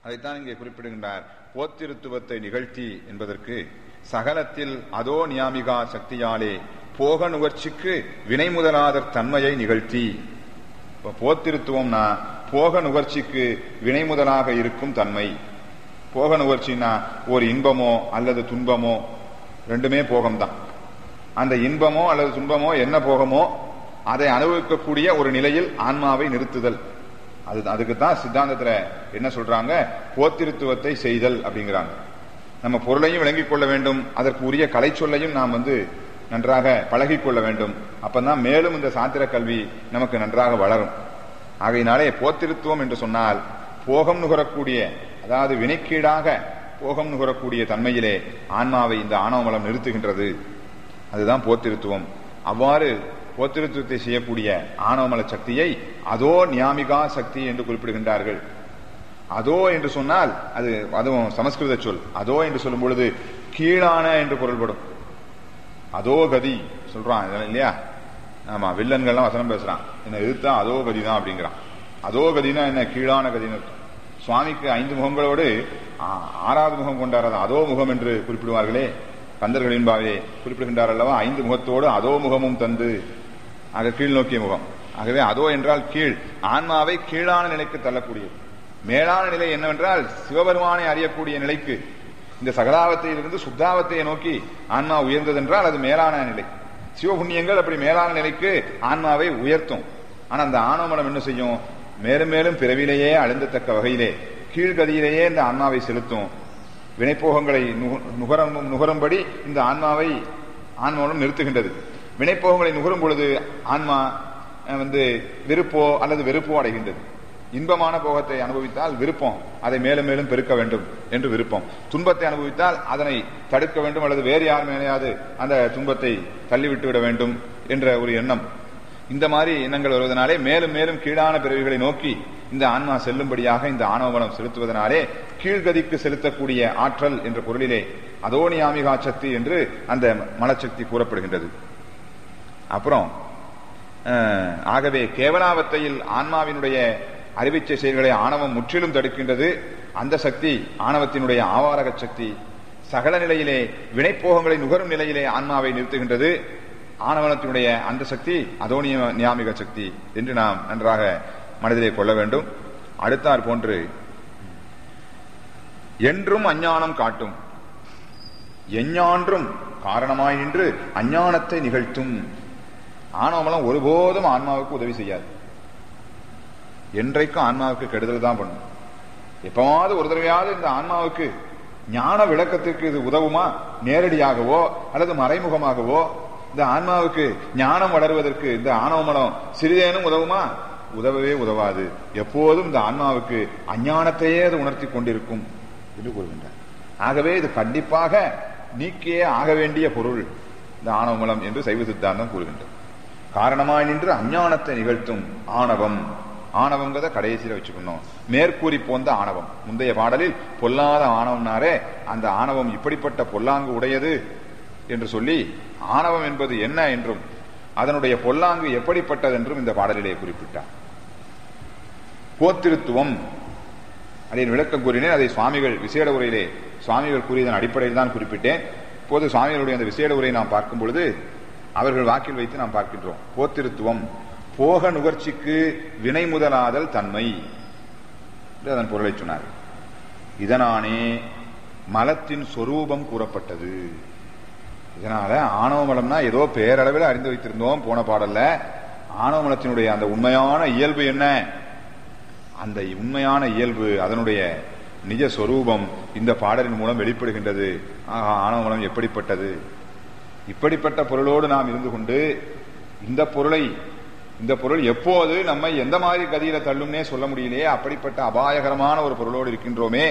அதைத்தான் இங்கே குறிப்பிடுகின்றார் போத்திருத்துவத்தை நிகழ்த்தி என்பதற்கு சகலத்தில் அதோ நியாமிகா சக்தியாலே போக நுகர்ச்சிக்கு வினை முதலாதர் தன்மையை நிகழ்த்தி இப்ப போத்திருத்துவம்னா போக நுகர்ச்சிக்கு வினை முதலாக இருக்கும் தன்மை போக நுகர்ச்சின்னா ஒரு இன்பமோ அல்லது துன்பமோ ரெண்டுமே போகம்தான் அந்த இன்பமோ அல்லது துன்பமோ என்ன போகமோ அதை அனுபவிக்கக்கூடிய ஒரு நிலையில் ஆன்மாவை நிறுத்துதல் அது அதுக்கு தான் சித்தாந்தத்துல என்ன சொல்றாங்க போத்திருத்துவத்தை செய்தல் அப்படிங்கிறாங்க நம்ம பொருளையும் விளங்கிக் கொள்ள வேண்டும் அதற்கு உரிய கலை சொல்லையும் நாம் வந்து நன்றாக பழகிக் கொள்ள வேண்டும் அப்பதான் மேலும் இந்த சாத்திர கல்வி நமக்கு நன்றாக வளரும் ஆகையினாலே போத்திருத்துவம் என்று சொன்னால் போகம் நுகரக்கூடிய அதாவது வினைக்கீடாக போகம் நுகரக்கூடிய தன்மையிலே ஆன்மாவை இந்த ஆணவமலம் நிறுத்துகின்றது அதுதான் போத்திருத்துவம் அவ்வாறு போத்திருத்துவத்தை செய்யக்கூடிய ஆணவமல சக்தியை அதோ நியாமிகா சக்தி என்று குறிப்பிடுகின்றார்கள் அதோ என்று சொன்னால் அது அதுவும் சமஸ்கிருத சொல் அதோ என்று சொல்லும் பொழுது கீழான என்று பொருள்படும் அதோ கதி சொல்றான் இதெல்லாம் இல்லையா ஆமா வில்லன்கள்லாம் வசனம் பேசுறான் என்ன எதிர்த்தா அதோ கதி தான் அப்படிங்கிறான் அதோ கதினா என்ன கீழான கதின்னு அர்த்தம். சுவாமிக்கு ஐந்து முகங்களோடு ஆ- ஆறாவது முகம் கொண்டாரது அதோ முகம் என்று குறிப்பிடுவார்களே கந்தர்களின் பாவே குறிப்பிடுகின்றார் அல்லவா ஐந்து முகத்தோடு அதோ முகமும் தந்து ஆக கீழ் நோக்கிய முகம் ஆகவே அதோ என்றால் கீழ் ஆன்மாவை கீழான நிலைக்கு தள்ளக்கூடியது மேலான நிலை என்னவென்றால் சிவபெருமானை அறியக்கூடிய நிலைக்கு இந்த சகலாவத்தையிலிருந்து சுத்தாவத்தையை நோக்கி ஆன்மா உயர்ந்ததென்றால் அது மேலான நிலை சிவபுண்ணியங்கள் அப்படி மேலான நிலைக்கு ஆன்மாவை உயர்த்தும் ஆனா அந்த ஆணவமலம் என்ன செய்யும் மேலும் மேலும் பிறவிலேயே அழுந்தத்தக்க வகையிலே கீழ்கதியிலேயே இந்த ஆன்மாவை செலுத்தும் வினைப்போகங்களை நுக- நுகரும் நுகரும்படி இந்த ஆன்மாவை ஆன்மாவும் நிறுத்துகின்றது வினைப்போகங்களை நுகரும் பொழுது ஆன்மா அஹ், வந்து விருப்போ அல்லது வெறுப்போ அடைகின்றது இன்பமான போகத்தை அனுபவித்தால் விருப்பம் அதை மேலும் மேலும் பெருக்க வேண்டும் என்று விருப்பம் துன்பத்தை அனுபவித்தால் அதனை தடுக்க வேண்டும் அல்லது வேறு யார் மேலேயாவது அந்த துன்பத்தை தள்ளிவிட்டு விட வேண்டும் என்ற ஒரு எண்ணம் இந்த மாதிரி எண்ணங்கள் வருவதனாலே மேலும் மேலும் கீழான பிறவிகளை நோக்கி இந்த ஆன்மா செல்லும்படியாக இந்த ஆணவமலம் செலுத்துவதனாலே கீழ்கதிக்கு செலுத்தக்கூடிய ஆற்றல் என்ற பொருளிலே அதோனியாமிகா சக்தி என்று அந்த மலச்சக்தி கூறப்படுகின்றது அப்புறம் அஹ், ஆகவே கேவலாவத்தையில் ஆன்மாவினுடைய அறிவிச்சை செயல்களை ஆணவம் முற்றிலும் தடுக்கின்றது அந்த சக்தி ஆணவத்தினுடைய ஆவாரக சக்தி சகல நிலையிலே வினைப்போகங்களை நுகரும் நிலையிலே ஆன்மாவை நிறுத்துகின்றது ஆணவனத்தினுடைய அந்த சக்தி அதோனிய நியாமிக சக்தி என்று நாம் நன்றாக மனதிலே கொள்ள வேண்டும் அடுத்தாற் போன்று என்றும் அஞ்ஞானம் காட்டும் எஞ்ஞான்றும் காரணமாய் நின்று அஞ்ஞானத்தை நிகழ்த்தும் ஆணவமலம் ஒருபோதும் ஆன்மாவுக்கு உதவி செய்யாது என்றைக்கும் ஆன்மாவுக்கு கெடுதல் தான் பண்ணும் எப்பவாவது ஒரு தடவையாவது இந்த ஆன்மாவுக்கு ஞான விளக்கத்திற்கு இது உதவுமா நேரடியாகவோ அல்லது மறைமுகமாகவோ இந்த ஆன்மாவுக்கு ஞானம் வளருவதற்கு இந்த ஆணவமலம் சிறிதேனும் உதவுமா உதவவே உதவாது எப்போதும் இந்த ஆன்மாவுக்கு அஞ்ஞானத்தையே அது உணர்த்தி கொண்டிருக்கும் என்று கூறுகின்றார் ஆகவே இது கண்டிப்பாக நீக்கியே ஆக வேண்டிய பொருள் இந்த ஆணவமலம் என்று சைவ சித்தாந்தம் கூறுகின்றது காரணமாய் நின்று அஞ்ஞானத்தை நிகழ்த்தும் ஆணவம் ஆணவங்கிறத கடைசியில வச்சுக்கணும் மேற்கூறி போந்த ஆணவம் முந்தைய பாடலில் பொல்லாத ஆணவம்னாரே அந்த ஆணவம் இப்படிப்பட்ட பொல்லாங்கு உடையது என்று சொல்லி ஆணவம் என்பது என்ன என்றும் அதனுடைய பொல்லாங்கு எப்படிப்பட்டது என்றும் இந்த பாடலிலே குறிப்பிட்டார் போத்திருத்துவம் அதை விளக்கம் கூறினேன் அதை சுவாமிகள் விசேட உரையிலே சுவாமிகள் கூறியதன் அடிப்படையில் தான் குறிப்பிட்டேன் இப்போது சுவாமிகளுடைய அந்த விசேட உரையை நாம் பார்க்கும் பொழுது அவர்கள் வாக்கில் வைத்து நாம் பார்க்கின்றோம் போத்திருத்துவம் போக நுகர்ச்சிக்கு வினை முதலாதல் தன்மை என்று அதன் பொருளை சொன்னார் இதனானே மலத்தின் சொரூபம் கூறப்பட்டது இதனால ஆணவ மலம்னா ஏதோ பேரளவில் அறிந்து வைத்திருந்தோம் போன பாடல்ல ஆணவ மலத்தினுடைய அந்த உண்மையான இயல்பு என்ன அந்த உண்மையான இயல்பு அதனுடைய நிஜ சொரூபம் இந்த பாடலின் மூலம் வெளிப்படுகின்றது ஆஹா ஆணவ மலம் எப்படிப்பட்டது இப்படிப்பட்ட பொருளோடு நாம் இருந்து கொண்டு இந்த பொருளை இந்த பொருள் எப்போது நம்மை எந்த மாதிரி கதியில தள்ளும்னே சொல்ல முடியலையே அப்படிப்பட்ட அபாயகரமான ஒரு பொருளோடு இருக்கின்றோமே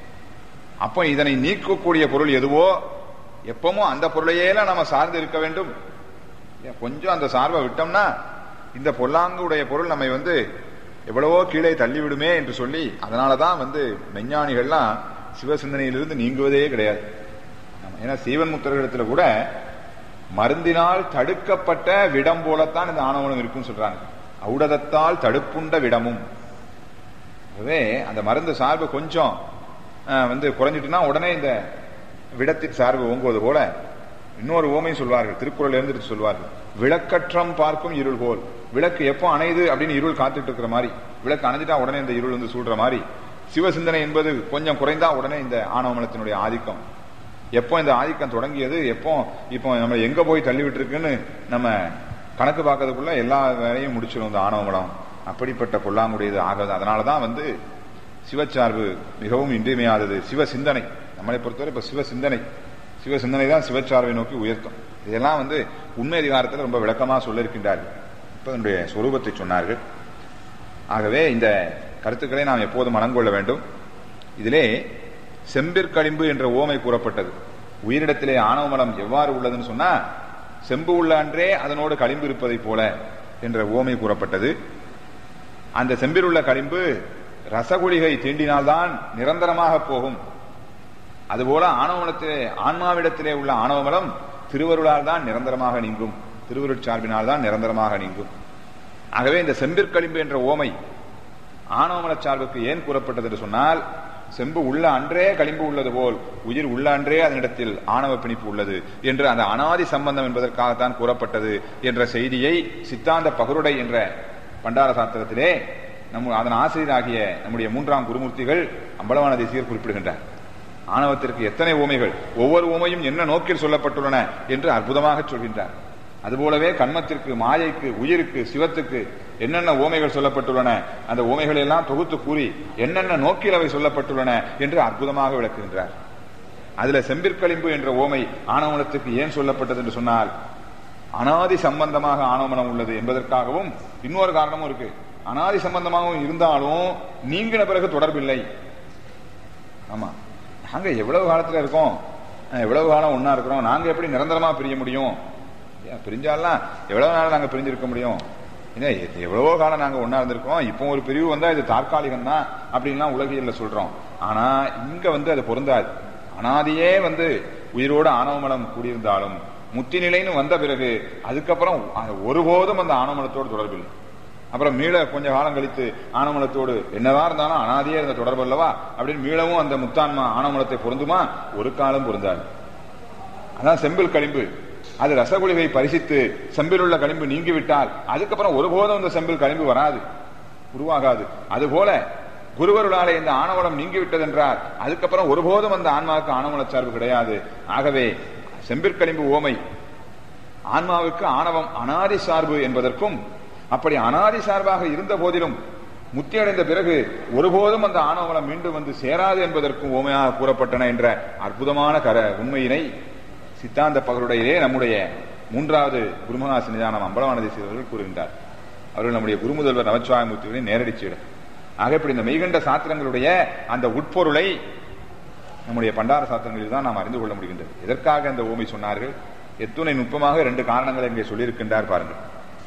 அப்ப இதனை நீக்கக்கூடிய பொருள் எதுவோ எப்பவும் அந்த பொருளையே நம்ம சார்ந்து இருக்க வேண்டும் ஏன் கொஞ்சம் அந்த சார்பை விட்டோம்னா இந்த பொல்லாங்குடைய பொருள் நம்மை வந்து எவ்வளவோ கீழே தள்ளிவிடுமே என்று சொல்லி அதனாலதான் வந்து மெஞ்ஞானிகள்லாம் சிவசிந்தனையிலிருந்து நீங்குவதே கிடையாது ஆமா, ஏன்னா சீவன் முத்தர்களிடத்துல கூட மருந்தினால் தடுக்கப்பட்ட விடம் போலத்தான் இந்த ஆணவனம் இருக்குன்னு சொல்றாங்க ஔடதத்தால் தடுப்புண்ட விடமும் ஆகவே அந்த மருந்து சார்பு கொஞ்சம் அஹ், வந்து குறைஞ்சிட்டுனா உடனே இந்த விடத்தின் சார்பு ஓங்குவது போல இன்னொரு ஓமையும் சொல்வார்கள் திருக்குறள் இருந்துட்டு சொல்வார்கள் விளக்கற்றம் பார்க்கும் இருள் போல் விளக்கு எப்போ அணையுது அப்படின்னு இருள் காத்துட்டு இருக்கிற மாதிரி விளக்கு அணைஞ்சிட்டா உடனே இந்த இருள் வந்து சூழ்ற மாதிரி சிவசிந்தனை என்பது கொஞ்சம் குறைந்தா உடனே இந்த ஆணவமலத்தினுடைய ஆதிக்கம் எப்போ இந்த ஆதிக்கம் தொடங்கியது எப்போ இப்போ நம்ம எங்க போய் தள்ளி விட்டுருக்குன்னு நம்ம கணக்கு பார்க்கறதுக்குள்ள எல்லா வேலையும் முடிச்சிடும் இந்த ஆணவமலம் அப்படிப்பட்ட பொல்லாங்குடையது ஆகாது அதனாலதான் வந்து சிவச்சார்பு மிகவும் இன்றியமையாதது சிவ சிந்தனை நம்மளை பொறுத்தவரை இப்ப சிவ சிந்தனை சிவ சிந்தனை தான் சிவச்சார்பை நோக்கி உயர்த்தும் இதெல்லாம் வந்து உண்மை அதிகாரத்தில் ரொம்ப விளக்கமா சொல்லியிருக்கின்றார்கள் இப்ப என்னுடைய சொரூபத்தை சொன்னார்கள் ஆகவே இந்த கருத்துக்களை நாம் எப்போதும் மனம் கொள்ள வேண்டும் இதிலே செம்பிற்களிம்பு என்ற ஓமை கூறப்பட்டது உயிரிடத்திலே ஆணவமலம் எவ்வாறு உள்ளதுன்னு சொன்னா செம்பு உள்ள அன்றே அதனோடு களிம்பு இருப்பதைப் போல என்ற ஓமை கூறப்பட்டது அந்த செம்பில் உள்ள களிம்பு ரசகுலிகை தீண்டினால்தான் நிரந்தரமாக போகும் அதுபோல ஆணவமலத்திலே ஆன்மாவிடத்திலே உள்ள ஆணவமலம் திருவருளால் தான் நிரந்தரமாக நீங்கும் திருவருட் சார்பினால் தான் நிரந்தரமாக நீங்கும் ஆகவே இந்த செம்பிற்களிம்பு என்ற ஓமை ஆணவமல சார்புக்கு ஏன் கூறப்பட்டது என்று சொன்னால் செம்பு உள்ள அன்றே களிம்பு உள்ளது போல் உயிர் உள்ள அன்றே அதனிடத்தில் ஆணவ பிணிப்பு உள்ளது என்று அந்த அனாதி சம்பந்தம் என்பதற்காகத்தான் கூறப்பட்டது என்ற செய்தியை சித்தாந்த பகருடை என்ற பண்டார சாஸ்திரத்திலே நம்ம அதன் ஆசிரியராகிய நம்முடைய மூன்றாம் குருமூர்த்திகள் அம்பலவான தேசியர் குறிப்பிடுகின்றார் ஆணவத்திற்கு எத்தனை ஓமைகள் ஒவ்வொரு ஓமையும் என்ன நோக்கில் சொல்லப்பட்டுள்ளன என்று அற்புதமாக சொல்கின்றார் அதுபோலவே கண்மத்திற்கு மாயைக்கு உயிருக்கு சிவத்துக்கு என்னென்ன ஓமைகள் சொல்லப்பட்டுள்ளன அந்த ஓமைகளை எல்லாம் தொகுத்து கூறி என்னென்ன நோக்கில் அவை சொல்லப்பட்டுள்ளன என்று அற்புதமாக விளக்குகின்றார் அதுல செம்பிற்களிம்பு என்ற ஓமை ஆணவமனத்துக்கு ஏன் சொல்லப்பட்டது என்று சொன்னால் அனாதி சம்பந்தமாக ஆணவமனம் உள்ளது என்பதற்காகவும் இன்னொரு காரணமும் இருக்கு அனாதி சம்பந்தமாகவும் இருந்தாலும் நீங்கின பிறகு தொடர்பில்லை ஆமா நாங்க எவ்வளவு காலத்துல இருக்கோம் அஹ் எவ்வளவு காலம் ஒன்னா இருக்கிறோம் நாங்க எப்படி நிரந்தரமா பிரிய முடியும் ஏன் பிரிஞ்சாலாம் எவ்வளவு நாள் நாங்க பிரிஞ்சிருக்க முடியும் ஏன்னா எ- எவ்வளவோ காலம் நாங்க ஒன்னா இருந்திருக்கோம் இப்போ ஒரு பிரிவு வந்தா இது தற்காலிகம் தான் அப்படின்லாம் உலகியல்ல சொல்றோம் ஆனா இங்க வந்து அது பொருந்தாது அனாதியே வந்து உயிரோடு ஆணவமலம் கூடியிருந்தாலும் முத்தி நிலைன்னு வந்த பிறகு அதுக்கப்புறம் அ- ஒருபோதும் அந்த ஆணவமலத்தோடு தொடர்பில்லை அப்புறம் மீள கொஞ்ச காலம் கழித்து ஆணவமலத்தோடு என்னதான் இருந்தாலும் அனாதியே இருந்த தொடர்பு அல்லவா அப்படின்னு மீளவும் அந்த முத்தான்மா ஆணவமலத்தை பொருந்துமா ஒரு காலம் பொருந்தாது அதான் செம்பில் களிம்பு அது ரசகுலிகை பரிசித்து செம்பில் உள்ள களிம்பு நீங்கிவிட்டால் அதுக்கப்புறம் ஒருபோதும் இந்த செம்பில் களிம்பு வராது உருவாகாது அதுபோல குருவருளாலே இந்த ஆணவலம் நீங்கிவிட்டது என்றால் அதுக்கப்புறம் ஒருபோதும் அந்த ஆன்மாவுக்கு ஆணவல சார்பு கிடையாது ஆகவே செம்பிற்களிம்பு ஓமை ஆன்மாவுக்கு ஆணவம் அனாதி சார்பு என்பதற்கும் அப்படி அனாதி சார்பாக இருந்த போதிலும் முத்தி அடைந்த பிறகு ஒருபோதும் அந்த ஆணவலம் மீண்டும் வந்து சேராது என்பதற்கும் ஓமையாக கூறப்பட்டன என்ற அற்புதமான கர உண்மையினை சித்தாந்த பகருடையிலே நம்முடைய மூன்றாவது குருமகாசி நிதானம் அம்பலவானதேசி அவர்கள் கூறுகின்றார் அவர்கள் நம்முடைய குருமுதல்வர் நமச்சிவாயமூர்த்திகளின் நேரடி சீடர் ஆக இப்படி இந்த மெய்கண்ட சாத்திரங்களுடைய அந்த உட்பொருளை நம்முடைய பண்டார சாத்திரங்களில் தான் நாம் அறிந்து கொள்ள முடிகின்றது எதற்காக இந்த ஓமை சொன்னார்கள் எத்துணை நுட்பமாக ரெண்டு காரணங்களை இங்கே சொல்லியிருக்கின்றார் பாருங்கள்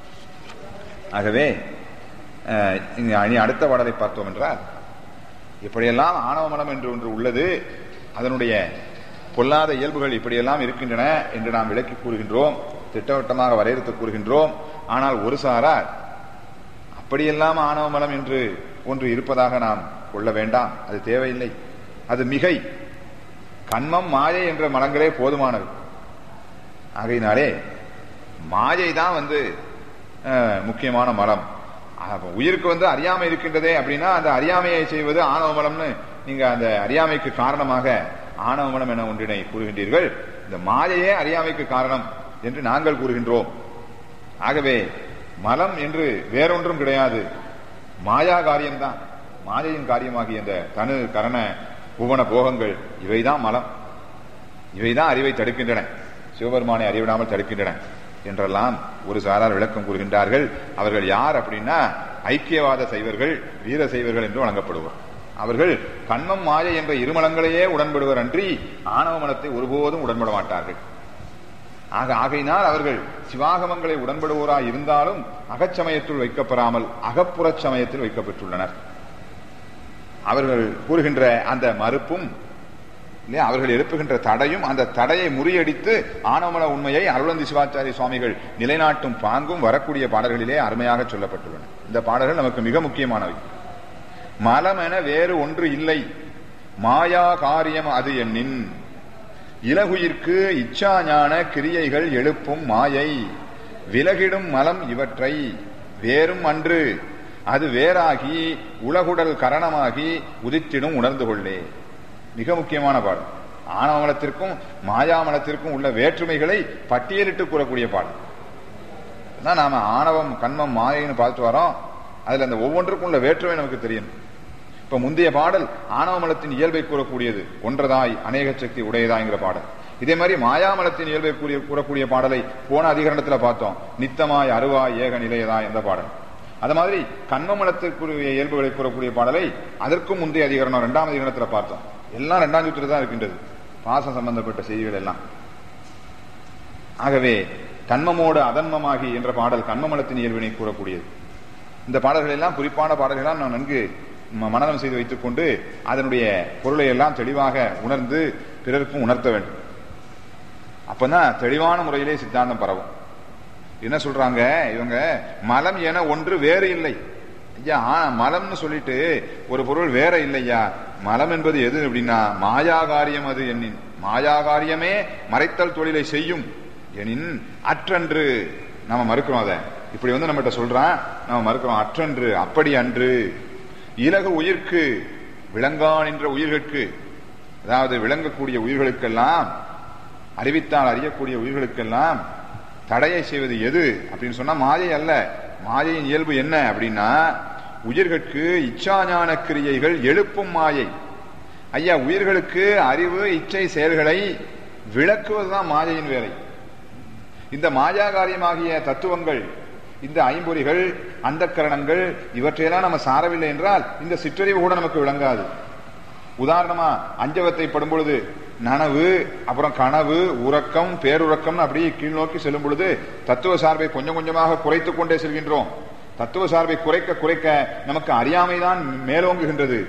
ஆகவே அஹ், இனி இனி அடுத்த பாடலை பார்த்தோம் என்றால் இப்படியெல்லாம் ஆணவ மனம் என்று ஒன்று உள்ளது அதனுடைய பொல்லாத இயல்புகள் இப்படியெல்லாம் இருக்கின்றன என்று நாம் விளக்கி கூறுகின்றோம் திட்டவட்டமாக வரையறுத்து கூறுகின்றோம் ஆனால் ஒரு சாரார் அப்படியெல்லாம் ஆணவ மலம் என்று ஒன்று இருப்பதாக நாம் கொள்ள வேண்டாம் அது தேவையில்லை அது மிகை கண்மம் மாயை என்ற மலங்களே போதுமானது ஆகையினாலே மாயை தான் வந்து அஹ், முக்கியமான மலம் அப்ப உயிருக்கு வந்து அறியாமை இருக்கின்றதே அப்படின்னா அந்த அறியாமையை செய்வது ஆணவ மலம்னு நீங்க அந்த அறியாமைக்கு காரணமாக ஆணவ மலம் என ஒன்றினை கூறுகின்றீர்கள் இந்த மாயையே அறியாமைக்கு காரணம் என்று நாங்கள் கூறுகின்றோம் ஆகவே மலம் என்று வேறொன்றும் கிடையாது மாயா காரியம்தான் மாயையின் காரியமாகிய இந்த தனு கரண புவன போகங்கள் இவைதான் மலம் இவைதான் அறிவை தடுக்கின்றன சிவபெருமானை அறிவிடாமல் தடுக்கின்றன என்றெல்லாம் ஒரு சாரார் விளக்கம் கூறுகின்றார்கள் அவர்கள் யார் அப்படின்னா ஐக்கியவாத சைவர்கள் வீர சைவர்கள் என்று வழங்கப்படுவர் அவர்கள் கண்மம் மாயை என்ற இருமலங்களையே உடன்படுவர் அன்றி ஆணவ மனத்தை ஒருபோதும் உடன்பட மாட்டார்கள் ஆக ஆகையினால் அவர்கள் சிவாகமங்களை உடன்படுவோராய் இருந்தாலும் அகச்சமயத்தில் வைக்கப்பெறாமல் அகப்புறச் சமயத்தில் வைக்கப்பெற்றுள்ளனர் அவர்கள் கூறுகின்ற அந்த மறுப்பும் இல்லையா அவர்கள் எழுப்புகின்ற தடையும் அந்த தடையை முறியடித்து ஆனமல உண்மையை அருளந்தி சிவாச்சாரிய சுவாமிகள் நிலைநாட்டும் பாங்கும் வரக்கூடிய பாடல்களிலே அருமையாக சொல்லப்பட்டுள்ளன இந்த பாடல்கள் நமக்கு மிக முக்கியமானவை மலம் என வேறு ஒன்று இல்லை மாயா காரியம் அது என்னின் இலகுயிர்க்கு இச்சா ஞான கிரியைகள் எழுப்பும் மாயை விலகிடும் மலம் இவற்றை வேறும் அன்று அது வேறாகி உலகுடல் கரணமாகி உதித்திடும் உணர்ந்து கொள்ளே மிக முக்கியமான பாடம் ஆணவமலத்திற்கும் மாயாமலத்திற்கும் உள்ள வேற்றுமைகளை பட்டியலிட்டு கூறக்கூடிய பாடம் தான் நாம ஆணவம் கண்மம் மாயைன்னு பார்த்து வரோம் அதுல அந்த ஒவ்வொன்றுக்கும் உள்ள வேற்றுமை நமக்கு தெரியும் இப்ப முந்தைய பாடல் ஆணவமலத்தின் இயல்பை கூறக்கூடியது ஒன்றதாய் அநேக சக்தி உடையதாங்கிற பாடல் இதே மாதிரி மாயாமலத்தின் இயல்பை கூறிய கூறக்கூடிய பாடலை போன அதிகரணத்துல பார்த்தோம் நித்தமாய் அருவாய் ஏக நிலையதா என்ற பாடல் அது மாதிரி கண்மமலத்திற்குரிய இயல்புகளை கூறக்கூடிய பாடலை அதற்கும் முந்தைய அதிகரணம் இரண்டாம் அதிகரணத்துல பார்த்தோம் எல்லாம் இரண்டாம் சுற்றில் தான் இருக்கின்றது பாசம் சம்பந்தப்பட்ட செய்திகள் எல்லாம் ஆகவே கண்மமோடு அதன்மமாகி என்ற பாடல் கண்மமலத்தின் இயல்பினை கூறக்கூடியது இந்த பாடல்கள் எல்லாம் குறிப்பான பாடல்களாம் நாம் நன்கு ம- மனனம் செய்து வைத்துக் கொண்டு அதனுடைய பொருளை எல்லாம் தெளிவாக உணர்ந்து பிறருக்கும் உணர்த்த வேண்டும் அப்பதான் தெளிவான முறையிலே சித்தாந்தம் பரவும் என்ன சொல்றாங்க இவங்க மலம் என ஒன்று வேறு இல்லை ஐயா ஆ, மலம்னு சொல்லிட்டு ஒரு பொருள் வேற இல்லையா மலம் என்பது எது அப்படின்னா மாயாகாரியம் அது எண்ணின் மாயாகாரியமே மறைத்தல் தொழிலை செய்யும் எனின் அற்றன்று நாம மறுக்கிறோம் அதை இப்படி வந்து நம்மகிட்ட சொல்றான் நாம மறுக்கிறோம் அற்றன்று அப்படி அன்று இலகு உயிர்க்கு விளங்கான் என்ற உயிர்களுக்கு அதாவது விளங்கக்கூடிய உயிர்களுக்கெல்லாம் அறிவித்தால் அறியக்கூடிய உயிர்களுக்கெல்லாம் தடையை செய்வது எது அப்படின்னு சொன்னா மாயை அல்ல மாயையின் இயல்பு என்ன அப்படின்னா உயிர்களுக்கு இச்சாஞான கிரியைகள் எழுப்பும் மாயை ஐயா உயிர்களுக்கு அறிவு இச்சை செயல்களை விளக்குவதுதான் மாயையின் வேலை இந்த மாயாகாரியமாகிய தத்துவங்கள் இந்த ஐம்பொறிகள் அந்த கரணங்கள் இவற்றையெல்லாம் நம்ம சாரவில்லை என்றால் இந்த சிற்றறிவு கூட நமக்கு விளங்காது உதாரணமா அஞ்சவத்தை படும் பொழுது நனவு அப்புறம் கனவு உறக்கம் பேருறக்கம் அப்படி கீழ் நோக்கி செல்லும் பொழுது தத்துவ சார்பை கொஞ்சம் கொஞ்சமாக குறைத்துக் கொண்டே செல்கின்றோம் தத்துவ சார்பை குறைக்க குறைக்க நமக்கு அறியாமைதான் மேலோங்குகின்றது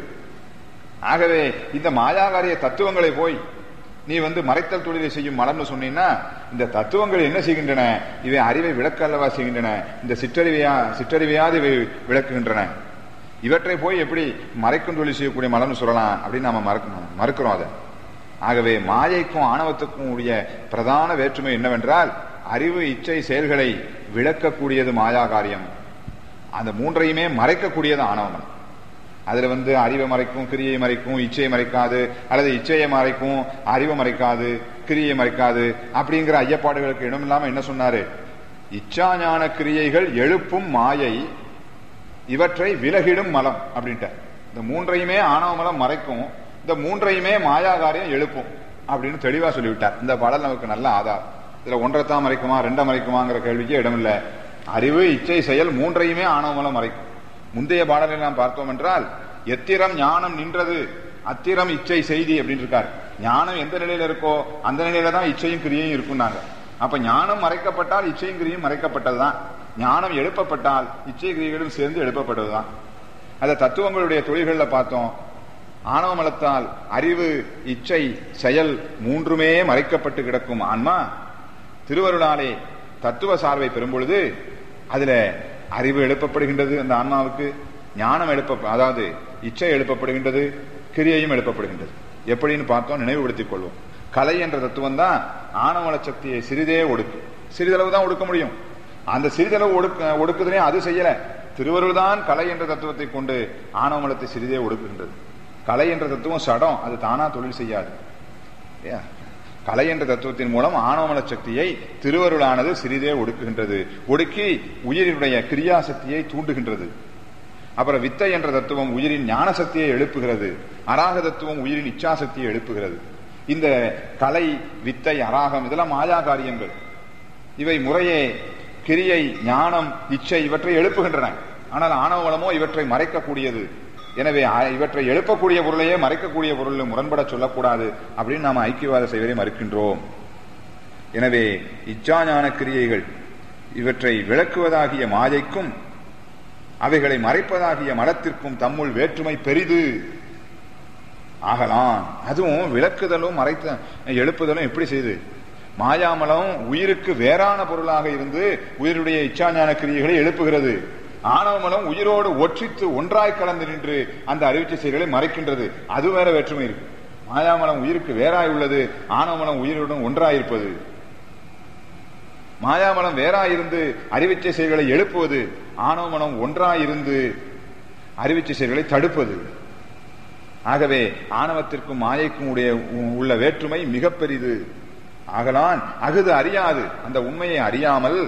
ஆகவே இந்த மாயாகாரிய தத்துவங்களை போய் நீ வந்து மறைத்தல் தொழிலை செய்யும் மலம்னு சொன்னீங்கன்னா இந்த தத்துவங்கள் என்ன செய்கின்றன இவை அறிவை விளக்க அல்லவா செய்கின்றன இந்த சிற்றறிவையா சிற்றறிவையாது இவை விளக்குகின்றன இவற்றை போய் எப்படி மறைக்கும் தொழில் செய்யக்கூடிய மலம்னு சொல்லலாம் அப்படின்னு நாம மறக்க மறுக்கிறோம் அதை ஆகவே மாயைக்கும் ஆணவத்துக்கும் உடைய பிரதான வேற்றுமை என்னவென்றால் அறிவு இச்சை செயல்களை விளக்கக்கூடியது மாயா காரியம் அந்த மூன்றையுமே மறைக்கக்கூடியது ஆணவம் அதுல வந்து அறிவை மறைக்கும் கிரியை மறைக்கும் இச்சையை மறைக்காது அல்லது இச்சையை மறைக்கும் அறிவை மறைக்காது கிரியை மறைக்காது அப்படிங்கிற ஐயப்பாடுகளுக்கு இடம் இல்லாம என்ன சொன்னாரு இச்சா ஞான கிரியைகள் எழுப்பும் மாயை இவற்றை விலகிடும் மலம் அப்படின்ட்டு இந்த மூன்றையுமே ஆணவ மலம் மறைக்கும் இந்த மூன்றையுமே மாயாகாரியம் எழுப்பும் அப்படின்னு தெளிவா சொல்லிவிட்டார் இந்த பாடல் நமக்கு நல்ல ஆதாரம் இதுல ஒன்றைத்தான் மறைக்குமா ரெண்டை மறைக்குமாங்கிற கேள்விக்கு இடமில்லை அறிவு இச்சை செயல் மூன்றையுமே ஆணவ மலம் மறைக்கும் முந்தைய பாடலில் நாம் பார்த்தோம் என்றால் எத்திரம் ஞானம் நின்றது அத்திரம் இச்சை செய்தி அப்படின்னு இருக்கார் ஞானம் எந்த நிலையில இருக்கோ அந்த நிலையில தான் இச்சையும் கிரியையும் இருக்கும்னாங்க அப்ப ஞானம் மறைக்கப்பட்டால் இச்சையும் கிரியும் மறைக்கப்பட்டதுதான் ஞானம் எழுப்பப்பட்டால் இச்சை கிரியைகளும் சேர்ந்து எழுப்பப்பட்டதுதான் அந்த தத்துவங்களுடைய தொழில்கள்ல பார்த்தோம் ஆணவ மலத்தால் அறிவு இச்சை செயல் மூன்றுமே மறைக்கப்பட்டு கிடக்கும் ஆன்மா திருவருளாலே தத்துவ சார்பை பெறும் பொழுது அதுல அறிவு எழுப்பப்படுகின்றது அந்த ஆன்மாவுக்கு ஞானம் எழுப்ப அதாவது இச்சை எழுப்பப்படுகின்றது கிரியையும் எழுப்பப்படுகின்றது எப்படின்னு பார்த்தோம் நினைவுபடுத்திக் கொள்வோம் கலை என்ற தத்துவம் தான் ஆணவல சக்தியை சிறிதே ஒடுக்கு சிறிதளவு தான் ஒடுக்க முடியும் அந்த சிறிதளவு ஒடுக்க ஒடுக்குதுனே அது செய்யல திருவருள் தான் கலை என்ற தத்துவத்தை கொண்டு ஆணவமலத்தை சிறிதே ஒடுக்குகின்றது கலை என்ற தத்துவம் சடம் அது தானா தொழில் செய்யாது இல்லையா? கலை என்ற தத்துவத்தின் மூலம் ஆணவமல சக்தியை திருவருளானது சிறிதே ஒடுக்குகின்றது ஒடுக்கி உயிரினுடைய கிரியா சக்தியை தூண்டுகின்றது அப்புறம் வித்தை என்ற தத்துவம் உயிரின் ஞான சக்தியை எழுப்புகிறது அராக தத்துவம் உயிரின் இச்சா சக்தியை எழுப்புகிறது இந்த கலை வித்தை அராகம் இதெல்லாம் மாயா காரியங்கள் இவை முறையே கிரியை ஞானம் இச்சை இவற்றை எழுப்புகின்றன ஆனால் ஆணவ வளமோ இவற்றை மறைக்கக்கூடியது எனவே அ- இவற்றை எழுப்பக்கூடிய பொருளையே மறைக்கக்கூடிய பொருள் முரண்பட சொல்லக்கூடாது அப்படின்னு நாம் ஐக்கியவாத செய்வதை மறுக்கின்றோம் எனவே இச்சா ஞான கிரியைகள் இவற்றை விளக்குவதாகிய மாயைக்கும் அவைகளை மறைப்பதாகிய மலத்திற்கும் தம்முள் வேற்றுமை பெரிது ஆகலாம் அதுவும் விளக்குதலும் மறைத்த எழுப்புதலும் எப்படி செய்யுது மாயாமலம் உயிருக்கு வேறான பொருளாக இருந்து உயிருடைய இச்சாஞான கிரியைகளை எழுப்புகிறது ஆணவமலம் உயிரோடு ஒற்றித்து ஒன்றாய் கலந்து நின்று அந்த அறிவிச்சை செயல்களை மறைக்கின்றது அது வேற வேற்றுமை இருக்கு மாயாமலம் உயிருக்கு வேறாய் உள்ளது ஆணவமலம் உயிருடன் ஒன்றாய் இருப்பது மாயாமலம் வேறாயிருந்து அறிவிச்சை செயல்களை எழுப்புவது ஆணவமனம் ஒன்றாயிருந்து அறிவிச்சை செயல்களை தடுப்பது ஆகவே ஆணவத்திற்கும் மாயைக்கும் உடைய உள்ள வேற்றுமை மிக பெரிது ஆகலான் அகுது அறியாது அந்த உண்மையை அறியாமல்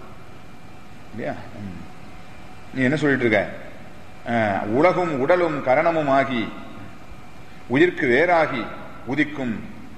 இல்லையா? ம். நீ என்ன சொல்லிட்டு இருக்க அஹ், உலகும் உடலும் கரணமும் ஆகி உயிர்க்கு வேறாகி உதிக்கும்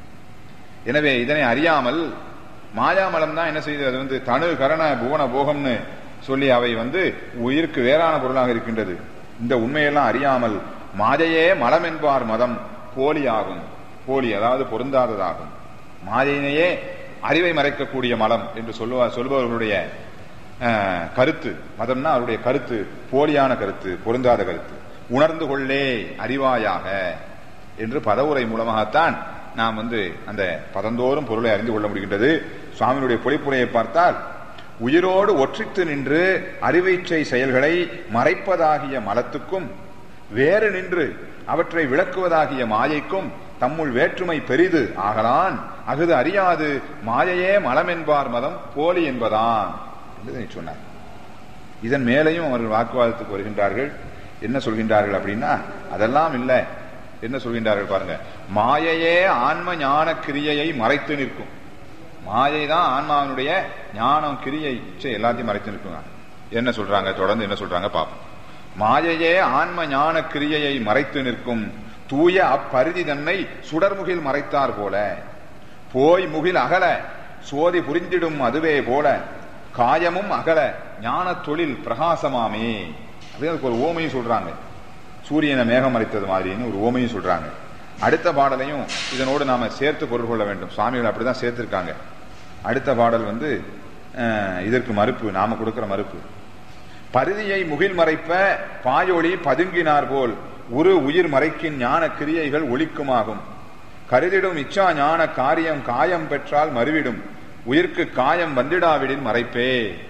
எனவே இதனை அறியாமல் மாயாமலம் தான் என்ன செய்யுது அது வந்து தனு கரண புவன போகம்னு சொல்லி அவை வந்து உயிருக்கு வேறான பொருளாக இருக்கின்றது இந்த உண்மையெல்லாம் அறியாமல் மாயையே மலம் என்பார் மதம் போலியாகும் போலி அதாவது பொருந்தாததாகும் மாயையினையே அறிவை மறைக்கக்கூடிய மலம் என்று சொல்லுவார் சொல்பவர்களுடைய அஹ், கருத்து மதம்னா அவருடைய கருத்து போலியான கருத்து பொருந்தாத கருத்து உணர்ந்து கொள்ளே அறிவாயாக என்று பதவுரை மூலமாகத்தான் நாம் வந்து அந்த பதந்தோறும் பொருளை அறிந்து கொள்ள முடிகின்றது சுவாமியினுடைய பொழிப்புரையை பார்த்தால் உயிரோடு ஒற்றித்து நின்று அறிவைச்சை செயல்களை மறைப்பதாகிய மலத்துக்கும் வேறு நின்று அவற்றை விளக்குவதாகிய மாயைக்கும் தம்முள் வேற்றுமை பெரிது ஆகலான் அகுது அறியாது மாயையே மலம் என்பார் மதம் போலி என்பதான் என்று இதனை சொன்னார் இதன் மேலையும் அவர்கள் வாக்குவாதத்துக்கு வருகின்றார்கள் என்ன சொல்கின்றார்கள் அப்படின்னா அதெல்லாம் இல்லை என்ன சொல்கின்றார்கள் பாருங்க மாயையே ஆன்ம ஞான கிரியையை மறைத்து நிற்கும் மாயை தான் ஆன்மாவினுடைய ஞானம் கிரியை இச்சை எல்லாத்தையும் மறைத்து நிற்குங்க என்ன சொல்றாங்க தொடர்ந்து என்ன சொல்றாங்க பாப்போம் மாயையே ஆன்ம ஞான கிரியையை மறைத்து நிற்கும் தூய அப்பரிதி தன்னை சுடர்முகில் மறைத்தார் போல போய் முகில் அகல சோதி புரிந்திடும் அதுவே போல காயமும் அகல ஞான தொழில் பிரகாசமாமே அப்படின்னு அதுக்கு ஒரு ஓமையும் சொல்றாங்க சூரியனை மேகம் மறைத்தது மாதிரின்னு ஒரு ஓமையும் சொல்றாங்க அடுத்த பாடலையும் இதனோடு நாம சேர்த்து பொருள் கொள்ள வேண்டும் சுவாமிகள் அப்படிதான் சேர்த்திருக்காங்க அடுத்த பாடல் வந்து அஹ், இதற்கு மறுப்பு நாம கொடுக்கிற மறுப்பு பரிதியை முகில் மறைப்ப பாயொளி பதுங்கினார் போல் உரு உயிர் மறைக்கின் ஞான கிரியைகள் ஒளிக்குமாகும் கருதிடும் இச்சா ஞான காரியம் காயம் பெற்றால் மறுவிடும் உயிர்க்கு காயம் வந்திடாவிடின் மறைப்பே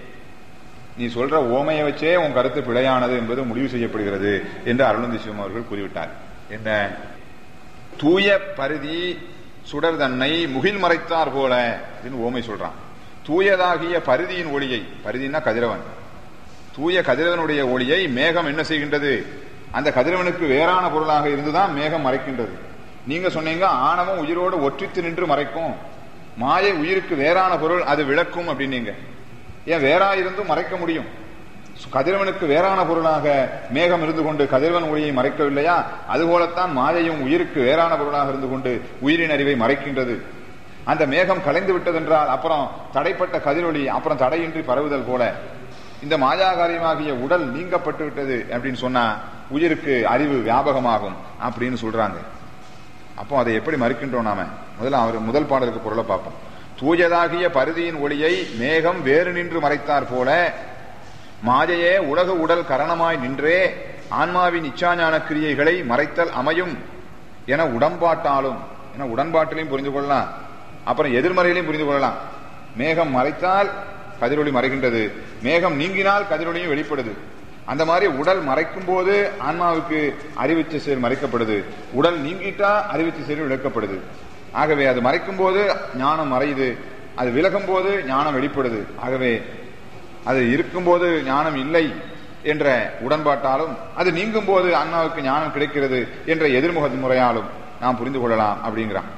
நீ சொல்ற ஓமையை வச்சே உன் கருத்து பிழையானது என்பது முடிவு செய்யப்படுகிறது என்று அருளந்தி சிவம் அவர்கள் கூறிவிட்டார் என்ன தூய பருதி சுடர் தன்னை முகில் மறைத்தார் போல அப்படின்னு ஓமை சொல்றான் தூயதாகிய பருதியின் ஒளியை பருதினா கதிரவன் தூய கதிரவனுடைய ஒளியை மேகம் என்ன செய்கின்றது அந்த கதிரவனுக்கு வேறான பொருளாக இருந்துதான் மேகம் மறைக்கின்றது நீங்க சொன்னீங்க ஆணவம் உயிரோடு ஒற்றித்து நின்று மறைக்கும் மாயை உயிருக்கு வேறான பொருள் அது விளக்கும் அப்படின்னீங்க ஏன் வேறா இருந்தும் மறைக்க முடியும் கதிரவனுக்கு வேறான பொருளாக மேகம் இருந்து கொண்டு கதிரவன் ஒளியை மறைக்கவில்லையா அதுபோலத்தான் மாயையும் உயிருக்கு வேறான பொருளாக இருந்து கொண்டு உயிரின் அறிவை மறைக்கின்றது அந்த மேகம் கலைந்து விட்டதென்றால் அப்புறம் தடைப்பட்ட கதிரொளி அப்புறம் தடையின்றி பரவுதல் போல இந்த மாயாகாரியமாகிய உடல் நீங்கப்பட்டு விட்டது அப்படின்னு சொன்னா உயிருக்கு அறிவு வியாபகமாகும் அப்படின்னு சொல்றாங்க அப்போ அதை எப்படி மறுக்கின்றோம் நாம முதல்ல அவர் முதல் பாடலுக்கு பொருளை பார்ப்போம் தூயதாகிய பருதியின் ஒளியை மேகம் வேறு நின்று மறைத்தார் போல மாயையே உலக உடல் கரணமாய் நின்றே ஆன்மாவின் இச்சாஞான கிரியைகளை மறைத்தல் அமையும் என உடன்பாட்டாலும் என உடன்பாட்டிலையும் புரிந்து கொள்ளலாம் அப்புறம் எதிர்மறையிலையும் புரிந்து கொள்ளலாம் மேகம் மறைத்தால் கதிரொளி மறைகின்றது மேகம் நீங்கினால் கதிரொளியும் வெளிப்படுது அந்த மாதிரி உடல் மறைக்கும் போது ஆன்மாவுக்கு அறிவிச்ச செயல் மறைக்கப்படுது உடல் நீங்கிட்டா அறிவிச்ச செயல் விளக்கப்படுது ஆகவே அது மறைக்கும் போது ஞானம் மறையுது அது விலகும் போது ஞானம் வெளிப்படுது ஆகவே அது இருக்கும்போது ஞானம் இல்லை என்ற உடன்பாட்டாலும் அது நீங்கும் போது அண்ணாவுக்கு ஞானம் கிடைக்கிறது என்ற எதிர்முக முறையாலும் நாம் புரிந்து கொள்ளலாம் அப்படிங்கிறான்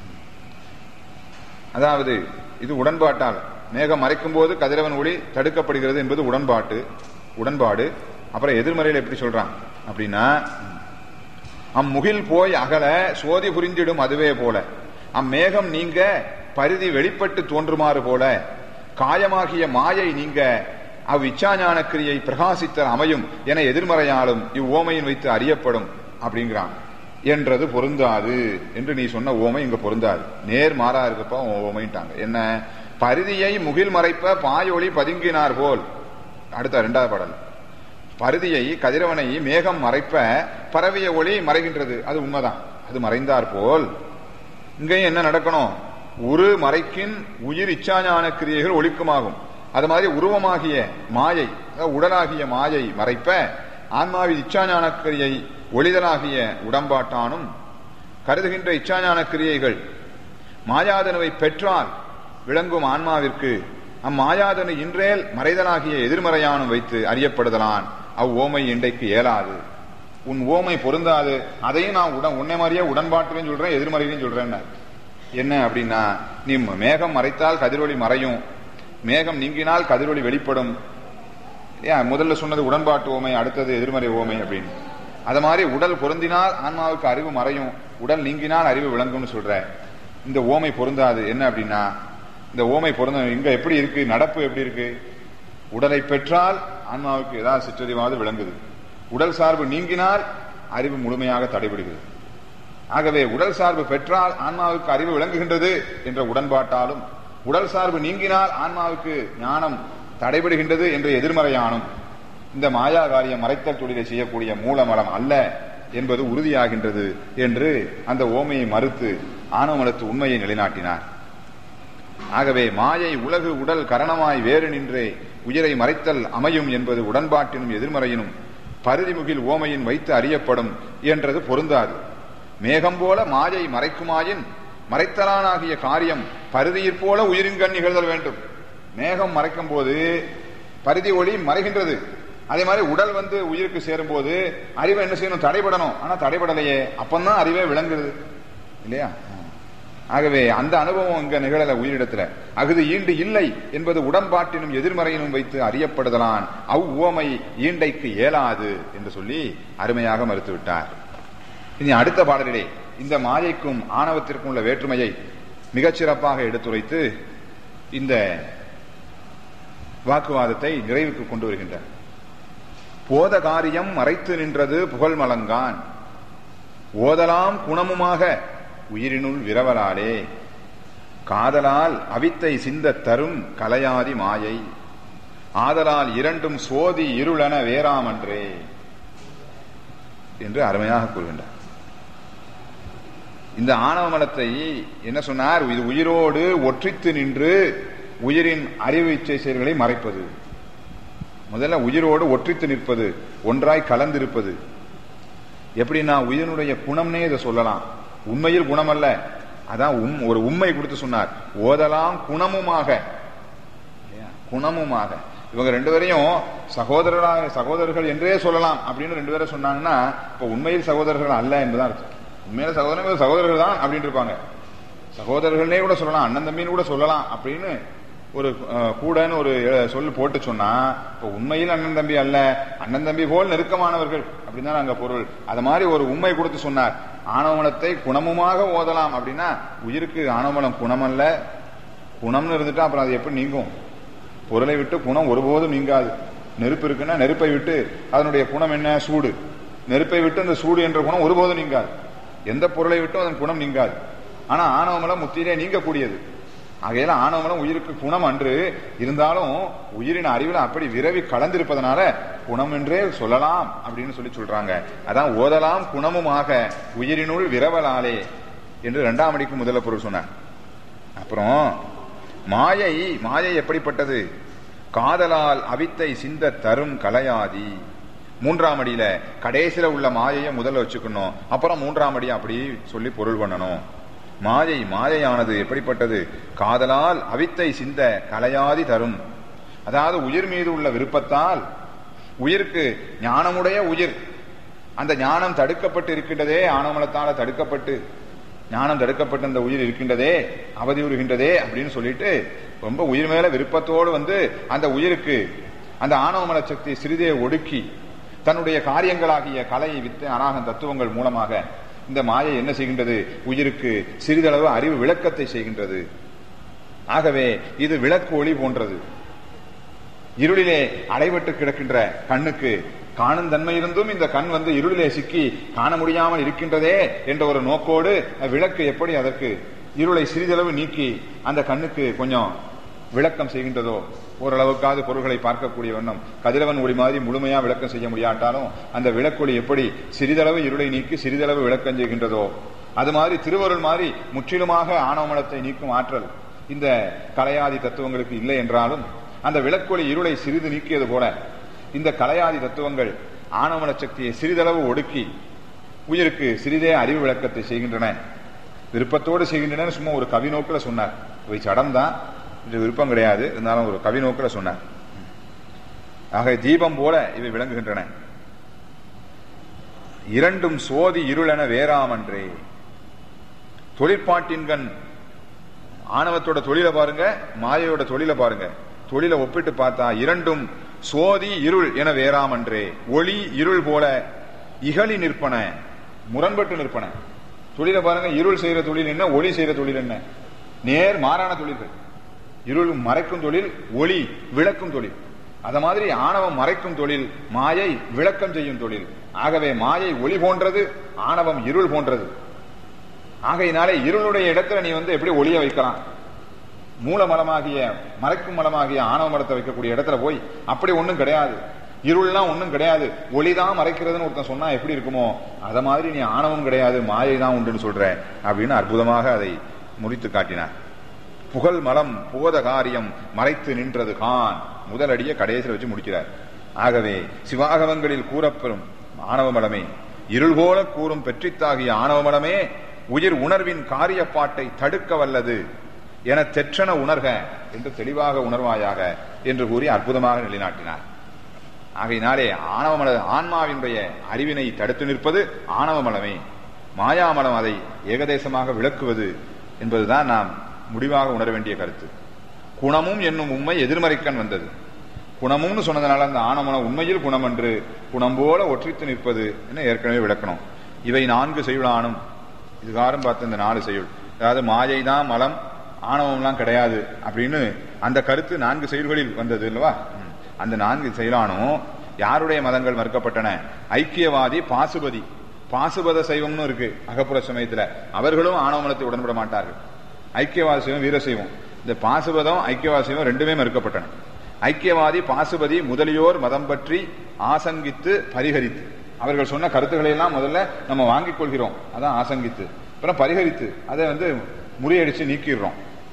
அதாவது இது உடன்பாட்டால் மேகம் மறைக்கும் போது கதிரவன் ஒளி தடுக்கப்படுகிறது என்பது உடன்பாட்டு உடன்பாடு அப்புறம் எதிர்மறையில் எப்படி சொல்றான் அப்படின்னா அம்முகில் போய் அகல சோதி புரிந்திடும் அதுவே போல அம்மேகம் நீங்க பரிதி வெளிப்பட்டு தோன்றுமாறு போல காயமாகிய மாயை நீங்க அவ் இச்சாஞான கிரியை பிரகாசித்தல் அமையும் என எதிர்மறையாலும் இவ்வோமையின் வைத்து அறியப்படும் அப்படிங்கிறான் என்றது பொருந்தாது என்று நீ சொன்ன ஓமை இங்க பொருந்தாது நேர் மாறா இருக்கப்பா உன் ஓமைன்ட்டாங்க என்ன பரிதியை முகில் மறைப்ப பாயொளி பதுங்கினார் போல் அடுத்த இரண்டாவது பாடல் பருதியை கதிரவனை மேகம் மறைப்ப பரவிய ஒளி மறைகின்றது அது உண்மைதான் அது மறைந்தார் போல் இங்கேயும் என்ன நடக்கணும் ஒரு மறைக்கின் உயிர் இச்சாஞான கிரியைகள் ஒழிக்குமாகும் அது மாதிரி உருவமாகிய மாயை அதாவது உடலாகிய மாயை மறைப்ப ஆன்மாவின் இச்சாஞான கிரியை ஒளிதலாகிய உடம்பாட்டானும் கருதுகின்ற இச்சாஞான கிரியைகள் மாயாதனுவை பெற்றால் விளங்கும் ஆன்மாவிற்கு அம்மாயாதனு இன்றேல் மறைதலாகிய எதிர்மறையானும் வைத்து அறியப்படுதலான் அவ் ஓமை இன்றைக்கு இயலாது உன் ஓமை பொருந்தாது அதையும் நான் உடன் உன்னை மாதிரியே உடன்பாட்டிலையும் சொல்றேன் எதிர்மறையிலையும் சொல்றேன் என்ன அப்படின்னா நீ மேகம் மறைத்தால் கதிரொளி மறையும் மேகம் நீங்கினால் கதிரொளி வெளிப்படும் ஏன் முதல்ல சொன்னது உடன்பாட்டு ஓமை அடுத்தது எதிர்மறை ஓமை அப்படின்னு அது மாதிரி உடல் பொருந்தினால் ஆன்மாவுக்கு அறிவு மறையும் உடல் நீங்கினால் அறிவு விளங்கும்னு சொல்ற இந்த ஓமை பொருந்தாது என்ன அப்படின்னா இந்த ஓமை பொருந்த இங்க எப்படி இருக்கு நடப்பு எப்படி இருக்கு உடலை பெற்றால் ஆன்மாவுக்கு ஏதாவது சிற்றறிவாவது விளங்குது உடல் சார்பு நீங்கினால் அறிவு முழுமையாக தடைபடுகிறது ஆகவே உடல் சார்பு பெற்றால் ஆன்மாவுக்கு அறிவு விளங்குகின்றது என்ற உடன்பாட்டாலும் உடல் சார்பு நீங்கினால் ஆன்மாவுக்கு ஞானம் தடைபடுகின்றது என்ற எதிர்மறையானும் இந்த மாயா காரியம் மறைத்தல் தொழிலை செய்யக்கூடிய மூலமலம் அல்ல என்பது உறுதியாகின்றது என்று அந்த ஓமையை மறுத்து ஆணவமலத்து உண்மையை நிலைநாட்டினார் ஆகவே மாயை உலகு உடல் கரணமாய் வேறு நின்றே உயிரை மறைத்தல் அமையும் என்பது உடன்பாட்டினும் எதிர்மறையினும் பருதிமுகில் ஓமையின் வைத்து அறியப்படும் என்றது பொருந்தாது மேகம் போல மாயை மறைக்குமாயின் மறைத்தலானாகிய காரியம் பருதியிற் போல உயிரின் கண் நிகழ்தல் வேண்டும் மேகம் மறைக்கும் போது பருதி ஒளி மறைகின்றது அதே மாதிரி உடல் வந்து உயிருக்கு சேரும் போது அறிவை என்ன செய்யணும் தடைபடணும் ஆனா தடைபடலையே அப்பந்தான் அறிவே விளங்குது இல்லையா ஆகவே அந்த அனுபவம் இங்க நிகழல உயிரிடத்துல அகுது ஈண்டு இல்லை என்பது உடன்பாட்டினும் எதிர்மறையினும் வைத்து அறியப்படுதலான் அவ் உவமை ஈண்டைக்கு இயலாது என்று சொல்லி அருமையாக மறுத்துவிட்டார் இனி அடுத்த பாடலிலே இந்த மாயைக்கும் ஆணவத்திற்கும் உள்ள வேற்றுமையை மிகச்சிறப்பாக எடுத்துரைத்து இந்த வாக்குவாதத்தை நிறைவுக்கு கொண்டு வருகின்றார் போத காரியம் மறைத்து நின்றது புகழ் மலங்கான் ஓதலாம் குணமுமாக உயிரினுள் விரவலாலே காதலால் அவித்தை சிந்த தரும் கலையாதி மாயை ஆதலால் இரண்டும் சோதி இருளென வேறாமன்றே என்று அருமையாக கூறுகின்றார் இந்த ஆணவ மலத்தை என்ன சொன்னார் இது உயிரோடு ஒற்றித்து நின்று உயிரின் அறிவு இச்சை செயல்களை மறைப்பது முதல்ல உயிரோடு ஒற்றித்து நிற்பது ஒன்றாய் கலந்திருப்பது எப்படின்னா உயிரினுடைய குணம்னே இதை சொல்லலாம் உண்மையில் குணம் அல்ல அதான் உம் ஒரு உண்மை கொடுத்து சொன்னார் ஓதலாம் குணமுமாக குணமுமாக இவங்க ரெண்டு பேரையும் சகோதரராக சகோதரர்கள் என்றே சொல்லலாம் அப்படின்னு ரெண்டு பேரும் சொன்னாங்கன்னா இப்ப உண்மையில் சகோதரர்கள் அல்ல என்பதுதான் அர்த்தம் உண்மையில சகோதரன் சகோதரர்கள் தான் அப்படின்னு இருப்பாங்க சகோதரர்களே கூட சொல்லலாம் அண்ணன் தம்பின்னு கூட சொல்லலாம் அப்படின்னு ஒரு கூடன்னு ஒரு சொல் போட்டு சொன்னா இப்ப உண்மையில் அண்ணன் தம்பி அல்ல அண்ணன் தம்பி போல் நெருக்கமானவர்கள் அப்படின்னு அங்க பொருள் அது மாதிரி ஒரு உண்மை கொடுத்து சொன்னார் ஆணவமலத்தை குணமுமாக ஓதலாம் அப்படின்னா உயிருக்கு ஆணவமலம் குணம் அல்ல குணம்னு இருந்துட்டா அப்புறம் அது எப்படி நீங்கும் பொருளை விட்டு குணம் ஒருபோதும் நீங்காது நெருப்பு இருக்குன்னா நெருப்பை விட்டு அதனுடைய குணம் என்ன சூடு நெருப்பை விட்டு அந்த சூடு என்ற குணம் ஒருபோதும் நீங்காது எந்த பொருளை விட்டும் அதன் குணம் நீங்காது ஆனா ஆணவமலம் முத்தியிலே நீங்கக்கூடியது ஆகையில ஆணவமலம் உயிருக்கு குணம் அன்று இருந்தாலும் உயிரின் அறிவில் அப்படி விரவி கலந்திருப்பதனால குணம் என்றே சொல்லலாம் அப்படின்னு சொல்லி சொல்றாங்க அதான் ஓதலாம் குணமுமாக உயிரினுள் விரவலாலே என்று இரண்டாம் அடிக்கு முதல்ல பொருள் சொன்னார் அப்புறம் மாயை மாயை எப்படிப்பட்டது காதலால் அவித்தை சிந்த தரும் கலையாதி மூன்றாம் அடியில கடைசியில உள்ள மாயையை முதல்ல வச்சுக்கணும் அப்புறம் மூன்றாம் அடியை அப்படி சொல்லி பொருள் பண்ணணும் மாயை மாயையானது எப்படிப்பட்டது காதலால் அவித்தை சிந்த கலையாதி தரும் அதாவது உயிர் மீது உள்ள விருப்பத்தால் உயிருக்கு ஞானமுடைய உயிர் அந்த ஞானம் தடுக்கப்பட்டு இருக்கின்றதே ஆணவமலத்தால தடுக்கப்பட்டு ஞானம் தடுக்கப்பட்டு அந்த உயிர் இருக்கின்றதே அவதியுறுகின்றதே அப்படின்னு சொல்லிட்டு ரொம்ப உயிர் மேல விருப்பத்தோடு வந்து அந்த உயிருக்கு அந்த ஆணவமல சக்தி சிறிதே ஒடுக்கி தன்னுடைய காரியங்களாகிய கலை வித்து அநாகன் தத்துவங்கள் மூலமாக இந்த மாயை என்ன செய்கின்றது உயிருக்கு சிறிதளவு அறிவு விளக்கத்தை செய்கின்றது ஆகவே இது விளக்கு ஒளி போன்றது இருளிலே அடைபட்டு கிடக்கின்ற கண்ணுக்கு காணும் தன்மை இருந்தும் இந்த கண் வந்து இருளிலே சிக்கி காண முடியாமல் இருக்கின்றதே என்ற ஒரு நோக்கோடு விளக்கு எப்படி அதற்கு இருளை சிறிதளவு நீக்கி அந்த கண்ணுக்கு கொஞ்சம் விளக்கம் செய்கின்றதோ ஓரளவுக்காவது பொருள்களை பார்க்கக்கூடிய வண்ணம் கதிரவன் ஒளி மாதிரி முழுமையா விளக்கம் செய்ய முடியாட்டாலும் அந்த விளக்கொளி எப்படி சிறிதளவு இருளை நீக்கி சிறிதளவு விளக்கம் செய்கின்றதோ அது மாதிரி திருவருள் மாதிரி முற்றிலுமாக ஆணவமலத்தை நீக்கும் ஆற்றல் இந்த கலையாதி தத்துவங்களுக்கு இல்லை என்றாலும் அந்த விளக்கொளி இருளை சிறிது நீக்கியது போல இந்த கலையாதி தத்துவங்கள் ஆணவன சக்தியை சிறிதளவு ஒடுக்கி உயிருக்கு சிறிதே அறிவு விளக்கத்தை செய்கின்றன விருப்பத்தோடு செய்கின்றன சும்மா ஒரு கவி நோக்கில் சொன்னார் இவை சடம் தான் இது விருப்பம் கிடையாது இருந்தாலும் ஒரு கவி நோக்கில் சொன்னார் ஆக தீபம் போல இவை விளங்குகின்றன இரண்டும் சோதி இருளென வேறாமன்றே தொழிற்பாட்டின்கண் ஆணவத்தோட தொழிலை பாருங்க மாயையோட தொழிலை பாருங்க தொழிலை ஒப்பிட்டு பார்த்தா இரண்டும் சோதி இருள் என வேறாமன்றே ஒளி இருள் போல இகழி நிற்பன முரண்பட்டு நிற்பன தொழிலை பாருங்க இருள் செய்யற தொழில் என்ன ஒளி செய்யற தொழில் என்ன நேர் மாறான தொழில்கள் இருள் மறைக்கும் தொழில் ஒளி விளக்கும் தொழில் அத மாதிரி ஆணவம் மறைக்கும் தொழில் மாயை விளக்கம் செய்யும் தொழில் ஆகவே மாயை ஒளி போன்றது ஆணவம் இருள் போன்றது ஆகையினாலே இருளுடைய இடத்துல நீ வந்து எப்படி ஒளிய வைக்கலாம் மூல மலமாகிய மறைக்கும் மலமாகிய ஆணவ மரத்தை வைக்கக்கூடிய இடத்துல போய் அப்படி ஒண்ணும் கிடையாது இருள்லாம் ஒண்ணும் கிடையாது ஒளிதான் மறைக்கிறதுன்னு ஒருத்தன் சொன்னா எப்படி இருக்குமோ அத மாதிரி நீ ஆணவம் கிடையாது மாயை தான் உண்டுன்னு சொல்ற அப்படின்னு அற்புதமாக அதை முடித்து காட்டினார் புகழ் மலம் போத காரியம் மறைத்து நின்றது கான் முதலடிய கடைசியில் வச்சு முடிக்கிறார் ஆகவே சிவாகமங்களில் கூறப்பெறும் ஆணவ மலமே இருள் போல கூறும் பெற்றித்தாகிய ஆணவ மலமே உயிர் உணர்வின் காரியப்பாட்டை தடுக்க வல்லது என தெற்றன உணர்க என்று தெளிவாக உணர்வாயாக என்று கூறி அற்புதமாக நிலைநாட்டினார் ஆகையினாலே ஆணவமல ஆன்மாவினுடைய அறிவினை தடுத்து நிற்பது ஆணவமலமே மாயாமலம் அதை ஏகதேசமாக விளக்குவது என்பதுதான் நாம் முடிவாக உணர வேண்டிய கருத்து குணமும் என்னும் உண்மை எதிர்மறைக்கண் வந்தது குணமும்னு சொன்னதுனால அந்த ஆணவமலம் உண்மையில் குணம் என்று குணம் போல ஒற்றித்து நிற்பது என ஏற்கனவே விளக்கணும் இவை நான்கு செய்யுளானும் இதுகாரம் பார்த்த இந்த நாலு செய்யுள் அதாவது மாயை தான் மலம் ஆணவம்லாம் கிடையாது அப்படின்னு அந்த கருத்து நான்கு செயல்களில் வந்தது இல்லவா அந்த நான்கு செயலானும் யாருடைய மதங்கள் மறுக்கப்பட்டன ஐக்கியவாதி பாசுபதி பாசுபத சைவம்னு இருக்கு அகப்புற சமயத்துல அவர்களும் ஆணவ மலத்தை உடன்பட மாட்டார்கள் ஐக்கியவாத சைவம் வீர சைவம் இந்த பாசுபதம் ஐக்கியவாத சைவம் ரெண்டுமே மறுக்கப்பட்டன ஐக்கியவாதி பாசுபதி முதலியோர் மதம் பற்றி ஆசங்கித்து பரிகரித்து அவர்கள் சொன்ன கருத்துக்களை எல்லாம் முதல்ல நம்ம வாங்கிக் கொள்கிறோம் அதான் ஆசங்கித்து அப்புறம் பரிகரித்து அதை வந்து முறியடிச்சு நீக்கிடுறோம்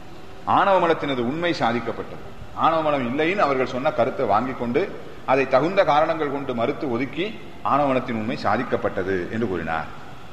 ஆணவ மலத்தினது உண்மை சாதிக்கப்பட்டது ஆணவ மலம் இல்லைன்னு அவர்கள் சொன்ன கருத்தை வாங்கிக் கொண்டு அதை தகுந்த காரணங்கள் கொண்டு மறுத்து ஒதுக்கி ஆணவ மலத்தின் உண்மை சாதிக்கப்பட்டது என்று கூறினார்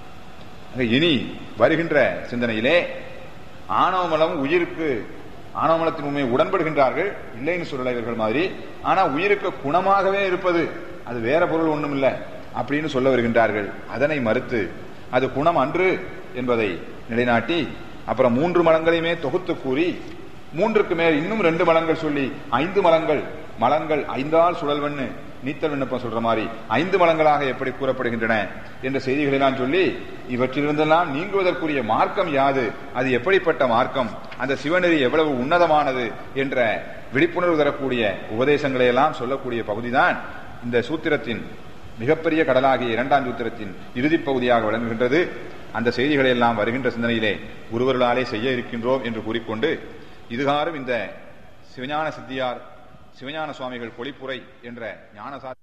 இனி வருகின்ற சிந்தனையிலே ஆணவ மலம் உயிருக்கு ஆணவ மலத்தின் உண்மை உடன்படுகின்றார்கள் இல்லைன்னு சொல்லல இவர்கள் மாதிரி ஆனா உயிருக்கு குணமாகவே இருப்பது அது வேற பொருள் ஒண்ணும் இல்லை அப்படின்னு சொல்ல வருகின்றார்கள் அதனை மறுத்து அது குணம் அன்று என்பதை நிலைநாட்டி அப்புறம் மூன்று மலங்களையுமே தொகுத்து கூறி மூன்றுக்கு மேல் இன்னும் ரெண்டு மலங்கள் சொல்லி ஐந்து மலங்கள் மலங்கள் ஐந்தால் சுழல்வன்னு நீத்தல் விண்ணப்பம் சொல்ற மாதிரி ஐந்து மலங்களாக எப்படி கூறப்படுகின்றன என்ற செய்திகளெல்லாம் சொல்லி இவற்றிலிருந்தெல்லாம் நீங்குவதற்குரிய மார்க்கம் யாது அது எப்படிப்பட்ட மார்க்கம் அந்த சிவநெறி எவ்வளவு உன்னதமானது என்ற விழிப்புணர்வு தரக்கூடிய உபதேசங்களை எல்லாம் சொல்லக்கூடிய பகுதிதான் இந்த சூத்திரத்தின் மிகப்பெரிய கடலாகிய இரண்டாம் சூத்திரத்தின் இறுதிப் பகுதியாக விளங்குகின்றது அந்த செய்திகளை எல்லாம் வருகின்ற சிந்தனையிலே ஒருவர்களாலே செய்ய இருக்கின்றோம் என்று கூறிக்கொண்டு இதுகாரும் இந்த சிவஞான சித்தியார் சிவஞான சுவாமிகள் பொழிப்புரை என்ற ஞானசா